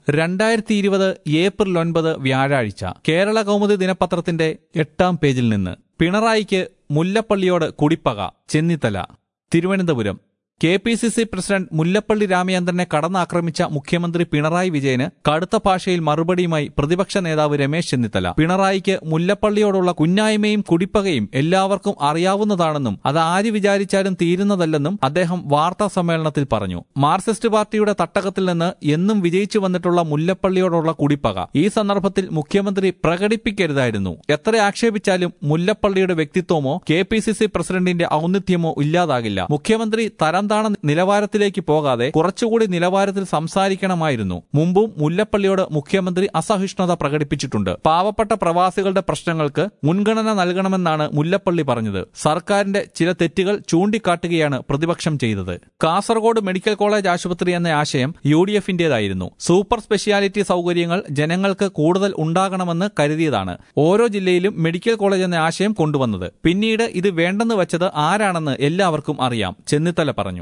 രണ്ടായിരത്തി ഇരുപത് ഏപ്രിൽ ഒൻപത് വ്യാഴാഴ്ച കേരള കൗമുദി ദിനപത്രത്തിന്റെ എട്ടാം പേജിൽ നിന്ന് പിണറായിക്ക് മുല്ലപ്പള്ളിയോട് കുടിപ്പക Chennithala Thiruvananthapuram K P C C president Mullappally രാമചന്ദ്രനെ കടന്നാക്രമിച്ച മുഖ്യമന്ത്രി പിണറായി വിജയന് കടുത്ത ഭാഷയിൽ മറുപടിയുമായി പ്രതിപക്ഷ നേതാവ് രമേശ് ചെന്നിത്തല പിണറായിക്ക് മുല്ലപ്പള്ളിയോടുള്ള കുന്നായ്മയും കുടിപ്പകയും എല്ലാവർക്കും അറിയാവുന്നതാണെന്നും അത് ആര് വിചാരിച്ചാലും തീരുന്നതല്ലെന്നും അദ്ദേഹം വാർത്താ സമ്മേളനത്തിൽ പറഞ്ഞു മാർക്സിസ്റ്റ് പാർട്ടിയുടെ തട്ടകത്തിൽ നിന്ന് എന്നും വിജയിച്ചു വന്നിട്ടുള്ള മുല്ലപ്പള്ളിയോടുള്ള കുടിപ്പക ഈ സന്ദർഭത്തിൽ മുഖ്യമന്ത്രി പ്രകടിപ്പിക്കരുതായിരുന്നു എത്ര ആക്ഷേപിച്ചാലും മുല്ലപ്പള്ളിയുടെ വ്യക്തിത്വമോ കെ പി സി സി പ്രസിഡന്റിന്റെ ഔന്നിത്യമോ ഇല്ലാതാകില്ല മുഖ്യമന്ത്രി തരംതാണ നിലവാരത്തിലേക്ക് പോകാതെ കുറച്ചുകൂടി നിലവാരത്തിൽ സംസാരിക്കണമായിരുന്നു മുമ്പും മുല്ലപ്പള്ളിയോട് മുഖ്യമന്ത്രി അസഹിഷ്ണുത പ്രകടിപ്പിച്ചിട്ടുണ്ട് പാവപ്പെട്ട പ്രവാസികളുടെ പ്രശ്നങ്ങൾക്ക് മുൻഗണന നൽകണമെന്നാണ് മുല്ലപ്പള്ളി പറഞ്ഞത് സർക്കാരിന്റെ ചില തെറ്റുകൾ ചൂണ്ടിക്കാട്ടുകയാണ് പ്രതിപക്ഷം ചെയ്തത് കാസർഗോഡ് മെഡിക്കൽ കോളേജ് ആശുപത്രി എന്ന ആശയം യു ഡി എഫിന്റേതായിരുന്നു സൂപ്പർ സ്പെഷ്യാലിറ്റി സൗകര്യങ്ങൾ ജനങ്ങൾക്ക് കൂടുതൽ ഉണ്ടാകണമെന്ന് കരുതിയതാണ് ഓരോ ജില്ലയിലും മെഡിക്കൽ കോളേജ് എന്ന ആശയം കൊണ്ടുവന്നത് പിന്നീട് ഇത് വേണ്ടെന്ന് വെച്ചത് ആരാണെന്ന് എല്ലാവർക്കും അറിയാം ചെന്നിത്തല പറഞ്ഞു